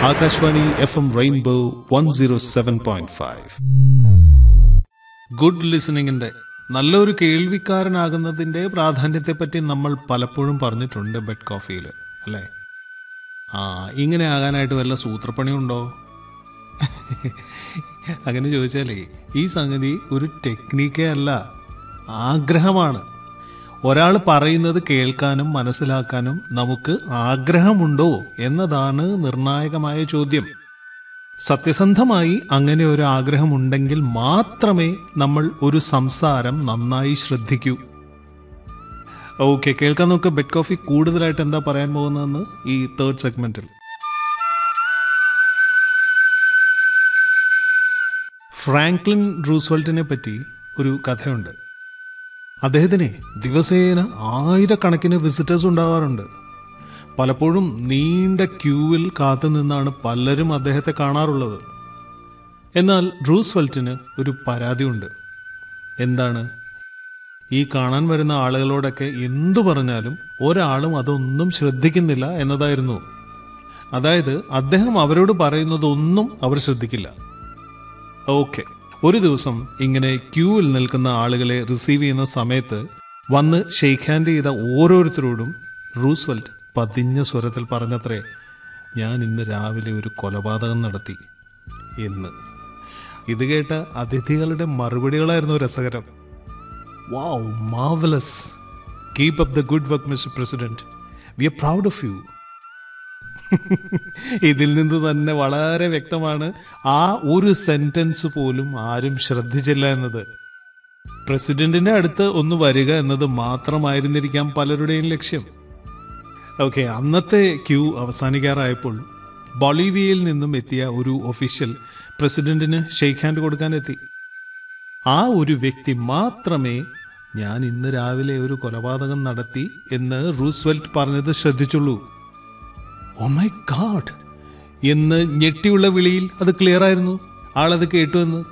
Akashvani F M rainbow one zero seven point five good ലിസണിങ്ങിന്റെ നല്ലൊരു കേൾവിക്കാരനാകുന്നതിന്റെ പ്രാധാന്യത്തെപ്പറ്റി നമ്മൾ പലപ്പോഴും പറഞ്ഞിട്ടുണ്ട് ബെഡ് കോഫിയിൽ അല്ലേ ആ ഇങ്ങനെ ആകാനായിട്ട് വല്ല സൂത്രപ്പണിയുണ്ടോ അങ്ങനെ ചോദിച്ചാലേ ഈ സംഗതി ഒരു ടെക്നിക്കേ അല്ല ആഗ്രഹമാണ് ഒരാൾ പറയുന്നത് കേൾക്കാനും മനസ്സിലാക്കാനും നമുക്ക് ആഗ്രഹമുണ്ടോ എന്നതാണ് നിർണായകമായ ചോദ്യം സത്യസന്ധമായി അങ്ങനെ ഒരു ആഗ്രഹമുണ്ടെങ്കിൽ മാത്രമേ നമ്മൾ ഒരു സംസാരം നന്നായി ശ്രദ്ധിക്കൂ ഓക്കെ കേൾക്കാൻ നമുക്ക് ബെഡ് കോഫി കൂടുതലായിട്ട് എന്താ പറയാൻ പോകുന്നതെന്ന് ഈ തേർഡ് സെഗ്മെന്റിൽ ഫ്രാങ്ക്ലിൻ റൂസ്വെൽറ്റിനെ പറ്റി ഒരു കഥയുണ്ട് അദ്ദേഹത്തിന് ദിവസേന ആയിരക്കണക്കിന് വിസിറ്റേഴ്സ് ഉണ്ടാവാറുണ്ട് പലപ്പോഴും നീണ്ട ക്യൂവിൽ കാത്തു നിന്നാണ് പലരും അദ്ദേഹത്തെ കാണാറുള്ളത് എന്നാൽ റൂസ്വെൽറ്റിന് ഒരു പരാതിയുണ്ട് എന്താണ് ഈ കാണാൻ വരുന്ന ആളുകളോടൊക്കെ എന്തു പറഞ്ഞാലും ഒരാളും അതൊന്നും ശ്രദ്ധിക്കുന്നില്ല എന്നതായിരുന്നു അതായത് അദ്ദേഹം അവരോട് പറയുന്നതൊന്നും അവർ ശ്രദ്ധിക്കില്ല ഓക്കെ ഒരു ദിവസം ഇങ്ങനെ ക്യൂവിൽ നിൽക്കുന്ന ആളുകളെ റിസീവ് ചെയ്യുന്ന സമയത്ത് വന്ന് ഷെയ്ക്ക് ഹാൻഡ് ചെയ്ത ഓരോരുത്തരോടും റൂസ്വെൽറ്റ് പതിഞ്ഞ സ്വരത്തിൽ പറഞ്ഞത്രേ ഞാൻ ഇന്ന് രാവിലെ ഒരു കൊലപാതകം നടത്തി എന്ന് ഇത് കേട്ട അതിഥികളുടെ മറുപടികളായിരുന്നു രസകരം wow marvellous keep up the good work mister president we are proud of you ഇതിൽ നിന്ന് തന്നെ വളരെ വ്യക്തമാണ് ആ ഒരു സെന്റൻസ് പോലും ആരും ശ്രദ്ധിച്ചില്ല എന്നത് പ്രസിഡന്റിന്റെ അടുത്ത് ഒന്ന് വരിക എന്നത് മാത്രമായിരുന്നിരിക്കാം പലരുടെയും ലക്ഷ്യം ഓക്കെ അന്നത്തെ ക്യൂ അവസാനിക്കാറായപ്പോൾ ബൊളീവിയയിൽ നിന്നും എത്തിയ ഒരു ഒഫീഷ്യൽ പ്രസിഡന്റിന് ഷെയ്ക്ക് ഹാൻഡ് കൊടുക്കാൻ എത്തി ആ ഒരു വ്യക്തി മാത്രമേ ഞാൻ ഇന്ന് രാവിലെ ഒരു കൊലപാതകം നടത്തി എന്ന് റൂസ്വെൽറ്റ് പറഞ്ഞത് ശ്രദ്ധിച്ചുള്ളൂ ഓ മൈ ഗാഡ് എന്ന് ഞെട്ടിയുള്ള വിളിയിൽ അത് ക്ലിയർ ആയിരുന്നു ആളത് കേട്ടു എന്ന്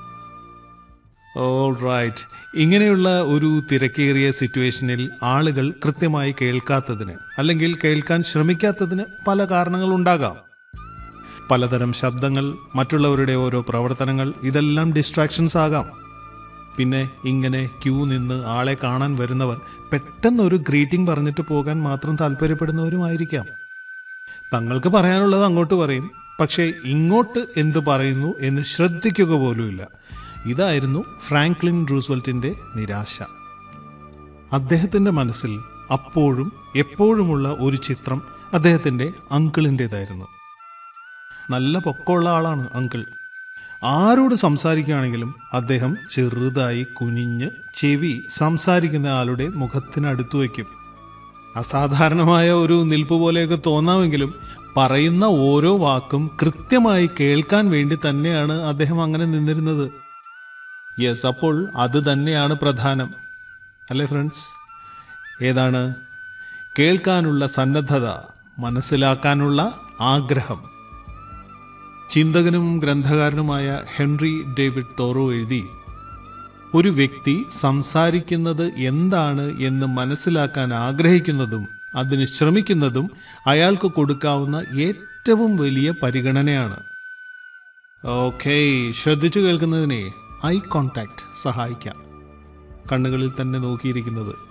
ഓൾ റൈറ്റ് ഇങ്ങനെയുള്ള ഒരു തിരക്കേറിയ സിറ്റുവേഷനിൽ ആളുകൾ കൃത്യമായി കേൾക്കാത്തതിന് അല്ലെങ്കിൽ കേൾക്കാൻ ശ്രമിക്കാത്തതിന് പല കാരണങ്ങളുണ്ടാകാം പലതരം ശബ്ദങ്ങൾ മറ്റുള്ളവരുടെ ഓരോ പ്രവർത്തനങ്ങൾ ഇതെല്ലാം ഡിസ്ട്രാക്ഷൻസ് ആകാം പിന്നെ ഇങ്ങനെ ക്യൂ നിന്ന് ആളെ കാണാൻ വരുന്നവർ പെട്ടെന്ന് ഒരു ഗ്രീറ്റിംഗ് പറഞ്ഞിട്ട് പോകാൻ മാത്രം താല്പര്യപ്പെടുന്നവരുമായിരിക്കാം തങ്ങൾക്ക് പറയാനുള്ളത് അങ്ങോട്ട് പറയും പക്ഷേ ഇങ്ങോട്ട് എന്ത് പറയുന്നു എന്ന് ശ്രദ്ധിക്കുക പോലുമില്ല ഇതായിരുന്നു ഫ്രാങ്ക്ലിൻ റൂസ്വെൽറ്റിന്റെ നിരാശ അദ്ദേഹത്തിന്റെ മനസ്സിൽ അപ്പോഴും എപ്പോഴുമുള്ള ഒരു ചിത്രം അദ്ദേഹത്തിന്റെ അങ്കിളിൻ്റെതായിരുന്നു നല്ല പൊക്കമുള്ള ആളാണ് അങ്കിൾ ആരോട് സംസാരിക്കുകയാണെങ്കിലും അദ്ദേഹം ചെറുതായി കുനിഞ്ഞ് ചെവി സംസാരിക്കുന്ന ആളുടെ മുഖത്തിനടുത്ത് വയ്ക്കും അസാധാരണമായ ഒരു നിൽപ്പ് പോലെയൊക്കെ തോന്നാമെങ്കിലും പറയുന്ന ഓരോ വാക്കും കൃത്യമായി കേൾക്കാൻ വേണ്ടി തന്നെയാണ് അദ്ദേഹം അങ്ങനെ നിന്നിരുന്നത് യെസ് അപ്പോൾ അത് തന്നെയാണ് പ്രധാനം അല്ലേ ഫ്രണ്ട്സ് ഏതാണ് കേൾക്കാനുള്ള സന്നദ്ധത മനസ്സിലാക്കാനുള്ള ആഗ്രഹം ചിന്തകനും ഗ്രന്ഥകാരനുമായ ഹെൻറി ഡേവിഡ് തോറോ എഴുതി ഒരു വ്യക്തി സംസാരിക്കുന്നത് എന്താണ് എന്ന് മനസ്സിലാക്കാൻ ആഗ്രഹിക്കുന്നതും അതിന് ശ്രമിക്കുന്നതും അയാൾക്ക് കൊടുക്കാവുന്ന ഏറ്റവും വലിയ പരിഗണനയാണ് ഓക്കെ ശ്രദ്ധിച്ചു കേൾക്കുന്നതിനെ ഐ കോണ്ടാക്ട് സഹായിക്കാം കണ്ണുകളിൽ തന്നെ നോക്കിയിരിക്കുന്നത്